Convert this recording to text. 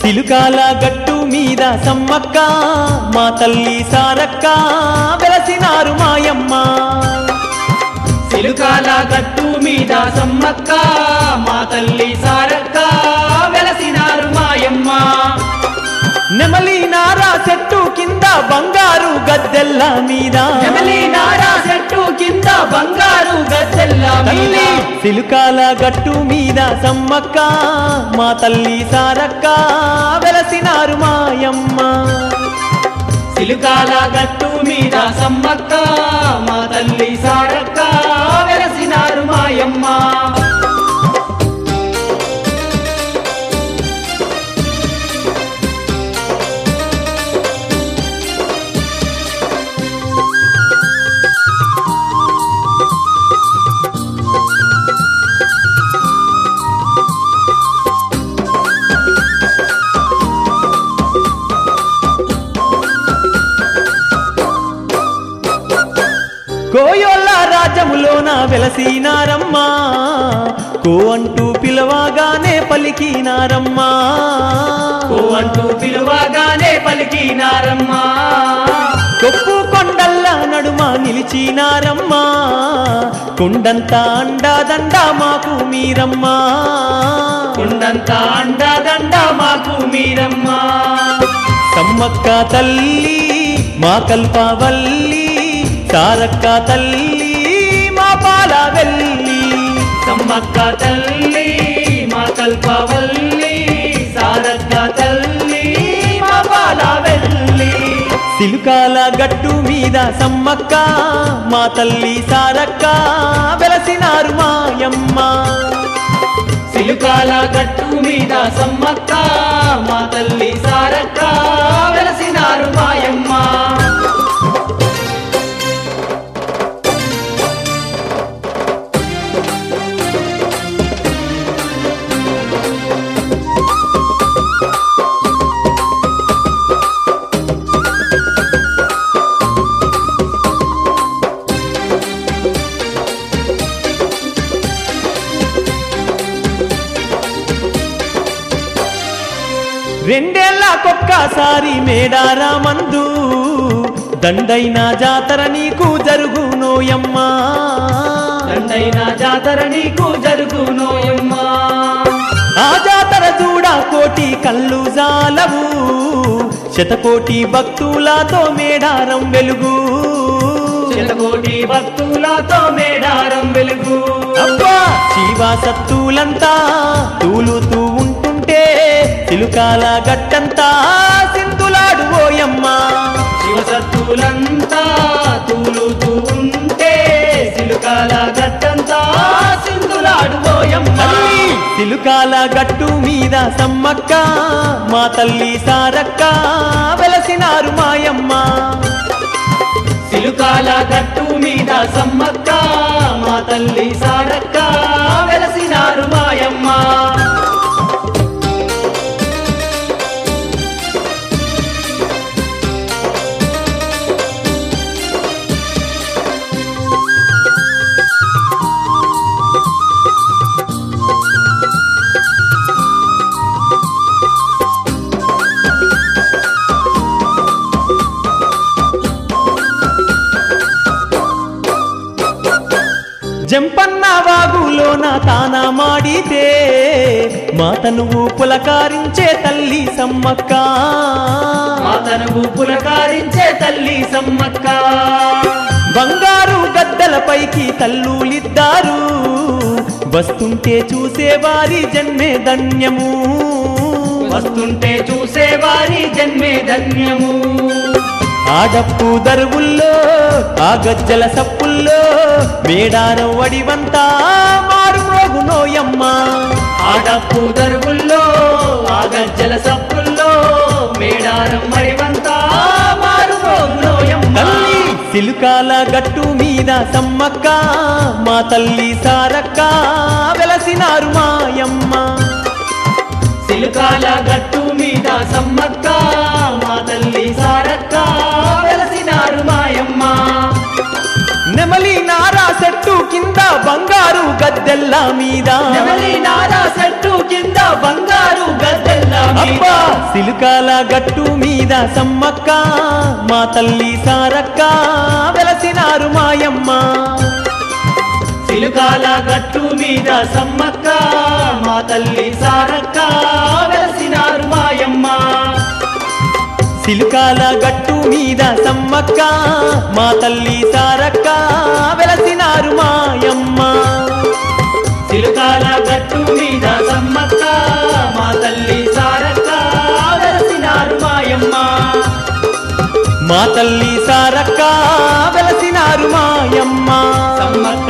సిలుకాల గట్టు మీద సమ్మక్క మా తల్లి సారక్క వెలసినారు మాయమ్మ సిలుకాల గట్టు మీద సమ్మక్క మా తల్లి సారక్క వెలసినారు మాయమ్మ నెమలి నారా చెట్టు కింద బంగారు గద్దెల్ల మీద నెమలి నారా చెట్టు కింద బంగారు గద్దెల్ల తల్లి మీద సిలుకాల గట్టు మీద సమ్మక్క మా తల్లి సారక్క వెలసినారు మాయమ్మ సిలుకాల గట్టు మీద సమ్మక్క మా తల్లి సారక్క వెలసినారు మాయమ్మ కోయోళ్ళ రాజ్యములోన వెలసినారమ్మా కో అంటూ పిలవగానే పలికినారమ్మా ఓ అంటూ పిలువగానే పలికినారమ్మా కొప్పు కొండల్ల నడుమ నిలిచినారమ్మా కొండంతా అండాదండ మాకు మీరమ్మా కొండంత అండదండ మాకు మీరమ్మా సమ్మక్క తల్లి మా కల్పవల్లి సారక్క తల్లి మా పాలవెల్లి సమ్మక్క తల్లి మా కల్పవల్లి సారక్క తల్లి మా పాలవెల్లి సిలుకాల గట్టు మీద సమ్మక్క మా తల్లి సారక్క వెలసినారు మాయమ్మ సిలుకాల గట్టు మీద సమ్మక్క మా తల్లి సారక్క వెలసినారు మాయమ్మ రెండేళ్లకొక్కసారి మేడారా మందు దండైన జాతర నీకు జరుగునోయమ్మా దండైన జాతర నీకు జరుగునోయమ్మా ఆ జాతర చూడ కోటి కళ్ళు జాలవు శతకోటి భక్తులతో మేడారం వెలుగు శతకోటి భక్తులతో మేడారం వెలుగు అబ్బా శివ సత్తులంతా తూలుతూ ఉంటుంటే తిలుకాల గట్టంతా సింధులాడు ఓయమ్మా శివసత్తులంతా తూలుతూ ఉంటే సిలుకాల గట్టంతా సింధులాడుబోయమ్మ తల్లి తిలుకాల గట్టు మీద సమ్మక్క మా తల్లి సారక్క వెలసినారు మాయమ్మ సిలుకాల గట్టు మీద సమ్మక్క మా తల్లి సారక్క వెలసినారు మాయమ్మ జంపన్న వాగులోన తాన మాడితే మాతనువు పులకారించే తల్లి సమ్మక్క మాతను పులకారించే తల్లి సమ్మక్క బంగారు గద్దలపైకి తల్లులిద్దారు వస్తుంటే చూసేవారి జన్మే ధన్యము వస్తుంటే చూసేవారి జన్మే ధన్యము ఆడప్పు దరువుల్లో ఆ గజ్జల సప్పుల్లో మేడారం వడివంతా మారు మ్రోగునోయమ్మ ఆడప్పు దరువుల్లో ఆ గజ్జల సప్పుల్లో మేడారం మడివంతా మారుమోగులోయమ్మ తల్లి సిలుకాల గట్టు మీద సమ్మక్క మా తల్లి సారక్క వెలసినారు మాయమ్మ సిలుకాల గట్టు మీద సమ్మక్క మా తల్లి సారక్క వెలసినారు మాయమ్మ నెమలి నారా చెట్టు కింద బంగారు గద్దెల్ల మీద నెమలి నారా చెట్టు కింద బంగారు గద్దెల్ల మీద అబ్బా సిలుకాల గట్టు మీద సమ్మక్క మా తల్లి సారక్క వెలసినారు మాయమ్మ సిలుకాల గట్టు మీద సమ్మక్క మా తల్లి సారక్క వెలసినారు మాయమ్మ సిలుకాల గట్టు మీద సమ్మక్క మా తల్లి సారక్క వెలసినారు మాయమ్మ సిలుకాల గట్టు మీద సమ్మక్క మా తల్లి సారక్క వెలసినారు మాయమ్మ మా తల్లి సారక్క వెలసినారు మాయమ్మ సమ్మక్క